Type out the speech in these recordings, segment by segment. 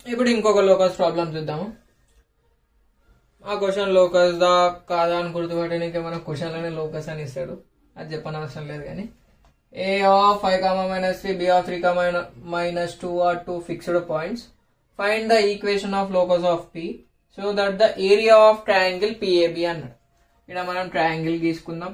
ఇప్పుడు ఇంకొక locus problem చూద్దాము ఆ క్వశ్చన్ లోకస్ దా కాదా అని గుర్తుపట్టడానికి మన క్వశ్చన్లోనే లోకస్ అని ఇస్తాడు అది చెప్పనవసరం లేదు కానీ A of five comma minus three B of three comma minus two are two fixed points find the equation of locus of P so that the area of triangle PAB అన్నాడు ఇక్కడ మనం triangle గీసుకుందాం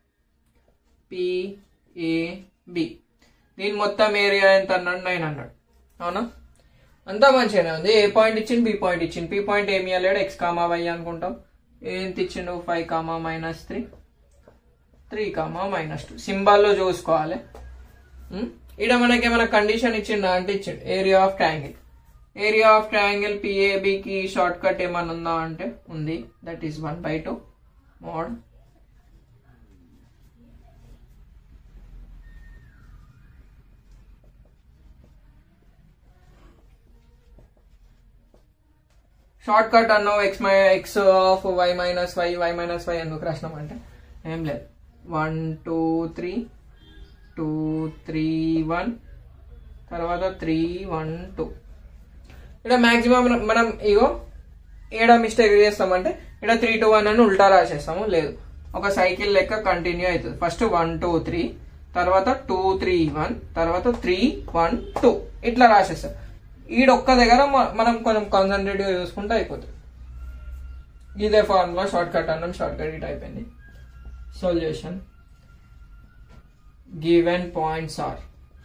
PAB దీని మొత్తం area ఎంత అన్నాడు nine hundred అవునా అంతా మంచిగానే ఉంది ఏ పాయింట్ ఇచ్చింది బి పాయింట్ ఇచ్చింది పి పాయింట్ ఏమి ఇవ్వలేడు ఎక్స్ కామా వై అనుకుంటాం ఏంటి ఇచ్చిండు five comma minus three three comma minus two సింబాల్లో చూసుకోవాలి ఇక్కడ మనకి ఏమైనా కండిషన్ ఇచ్చిండా అంటే ఇచ్చిండు area of triangle area of triangle పిఏబికి షార్ట్ కట్ ఏమైనా ఉందా అంటే ఉంది that is one by two mod shortcut అన్నావు X my X of Y minus Y Y minus Y ఎందుకు రాసినాం అంటే ఏం లేదు one two three two three one తర్వాత త్రీ వన్ టూ ఇక్కడ మాక్సిమం మనం ఇగో ఏడ మిస్టేక్ చేస్తామంటే ఇక్కడ త్రీ టూ వన్ అని ఉల్టా రాసేస్తాము లేదు ఒక సైకిల్ లెక్క కంటిన్యూ అవుతుంది ఫస్ట్ వన్ టూ త్రీ తర్వాత టూ త్రీ వన్ తర్వాత త్రీ వన్ టూ ఇట్లా రాసేస్తాం ఈడొక్క దగ్గర మ- మనం కొంచెం కాన్సన్ట్రేటివ్గా చూసుకుంటే అయిపోతుంది ఇదే ఫార్ములా షార్ట్ కట్ అన్నాం షార్ట్ కట్ ఇట్ అయిపోయింది సొల్యూషన్ గివెన్ పాయింట్స్ ఆర్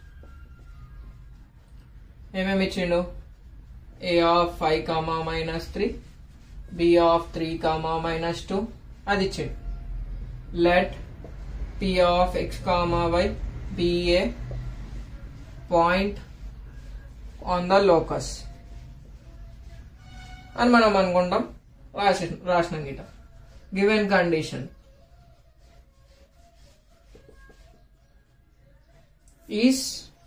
ఏమేమి ఇచ్చిండు A of five comma minus three B of three comma minus two అది ఇచ్చిండు let P of X comma Y be a point on the locus అని మనం అనుకుంటాం రాసి రాసిన గీట given condition is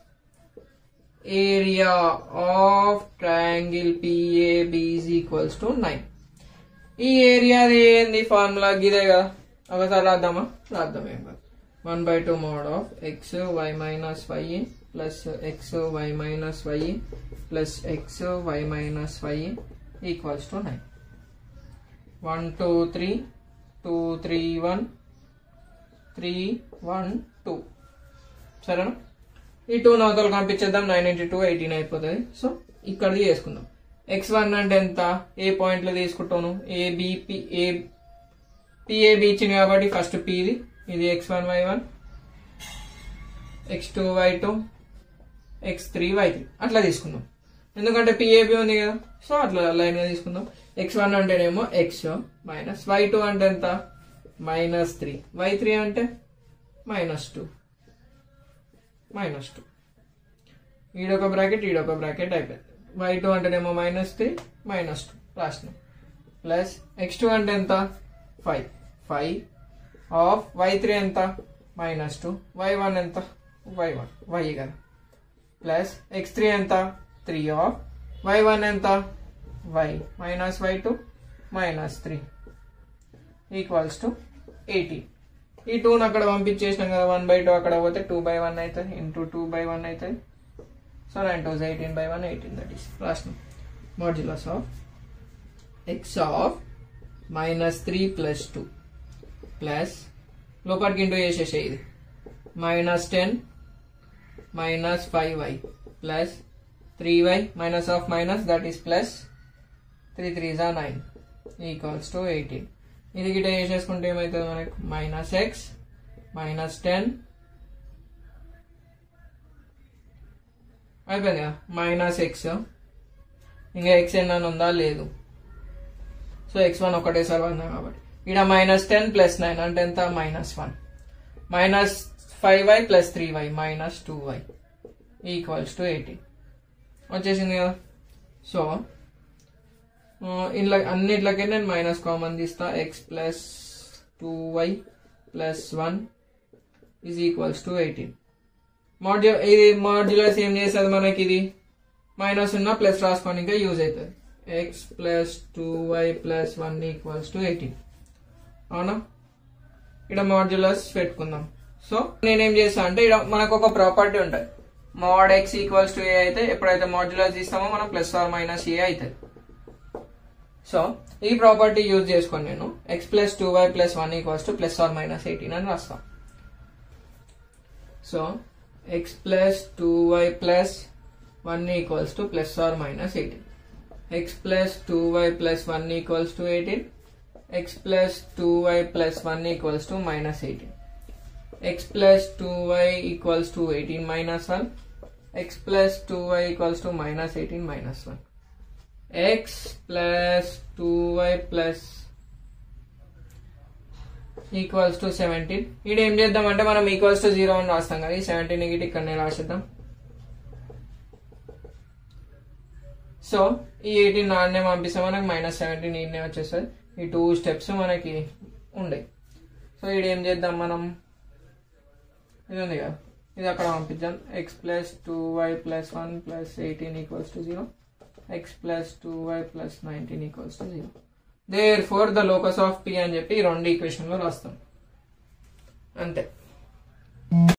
area of triangle PAB is equals to nine ఈ area ఏంది ఫార్ములా గిదే కదా ఒకసారి రాద్దామా రాద్దాం ఏం కాదు one by two mod of x y minus y plus x y minus y plus x y minus y equals to nine one two three two three one three one two సరేనా ఈ two నవతలు పంపించేద్దాం nine into two eighteen అయిపోతుంది so ఇక్కడది చేసుకుందాం x one అంటే ఎంత ఏ పాయింట్లో తీసుకుంటాను ఏ బిపి ఏ పిఏబి ఇచ్చింది కాబట్టి ఫస్ట్ పిది ఇది x one y one x two y two x three y three అట్లా తీసుకుందాం ఎందుకంటే పిఏబి ఉంది కదా సో అట్లా లైన్గా తీసుకుందాం ఎక్స్ వన్ అంటేనేమో ఎక్స్ మైనస్ వై టూ అంటే ఎంత మైనస్ త్రీ వై త్రీ అంటే మైనస్ టూ మైనస్ టూ ఈడొక బ్రాకెట్ ఈడొక బ్రాకెట్ అయిపోయింది వై టూ అంటేనేమో మైనస్ త్రీ మైనస్ టూ రాసినాం ప్లస్ ఎక్స్ టూ అంటే ఎంత five five of y three ఎంత మైనస్ టూ వై వన్ ఎంత వై వన్ వై కదా ప్లస్ ఎక్స్ త్రీ ఎంత త్రీ ఆఫ్ వై వన్ ఎంత y minus y two minus three equals to eighty ఈ టూని అక్కడ పంపించేసినాం కదా వన్ బై టూ అక్కడ పోతే టూ బై వన్ అవుతుంది ఇంటూ టూ బై వన్ అవుతుంది so nine two eighteen by one eighteen that is రాసినాం modulus of x of minus three plus two plus లోపలికి ఇంటూ చేసేసే ఇది minus ten minus five y plus three y minus of minus that is plus three three జా nine equals to eighteen ఇది గిట చేసేసుకుంటే ఏమవుతుంది మనకు మైనస్ ఎక్స్ మైనస్ టెన్ అయిపోయింది కదా మైనస్ ఎక్స్ ఇంకా ఎక్స్ ఎన్న ఉందా లేదు సో ఎక్స్ వన్ ఒకటేసారి వన్ కాబట్టి ఇక్కడ మైనస్ టెన్ ప్లస్ నైన్ అంటే ఎంత minus one minus five y plus three y minus two y equals to eighteen వచ్చేసింది కదా సో ఇంట్లో అన్నిట్లకే నేను మైనస్ కామన్ తీస్తా x plus two y plus one is equals to eighteen మాడ్యు ఇది మాడ్యులస్ ఏం చేస్తుంది మనకి ఇది మైనస్ ఉన్న ప్లస్ రాసుకోనికి యూజ్ అవుతుంది x plus two y plus one equals to eighteen అవునా ఇక్కడ మాడ్యులస్ పెట్టుకుందాం సో నేనేం చేస్తా అంటే ఇక్కడ మనకు ఒక ప్రాపర్టీ ఉంటుంది mod x equals to A అయితే ఎప్పుడైతే మాడ్యులస్ తీస్తామో మనం ప్లస్ ఆర్ మైనస్ ఏ అవుతుంది సో ఈ ప్రాపర్టీ యూజ్ చేసుకొని నేను x plus two y plus one equals to plus or minus eighteen అని రాస్తాం so x plus two y plus one equals to plus or minus eighteen x plus two y plus one equals to eighteen x plus two y plus one equals to minus eighteen x plus 2y equals to 18 minus 1 x plus 2y equals to minus 18 minus 1 x plus 2y plus equals to seventeen ఇక్కడ ఏం చేద్దామంటే మనం equals to zero అని రాస్తాం కదా ఈ seventeen ఇటు ఇక్కడనే రాసేద్దాం సో ఈ ఎయిటీన్ నాన్నే పంపిస్తే మనకి మైనస్ సెవెంటీన్ ఈయనే వచ్చేస్తుంది ఈ టూ స్టెప్స్ మనకి ఉండే సో ఇక్కడ ఏం చేద్దాం మనం ఇది ఉంది కదా ఇది అక్కడ పంపించాం x plus two y plus one plus eighteen equals to zero x plus two y plus nineteen equals to zero therefore the locus of P అని చెప్పి ఈ రెండు ఈక్వేషన్లో రాస్తాం అంతే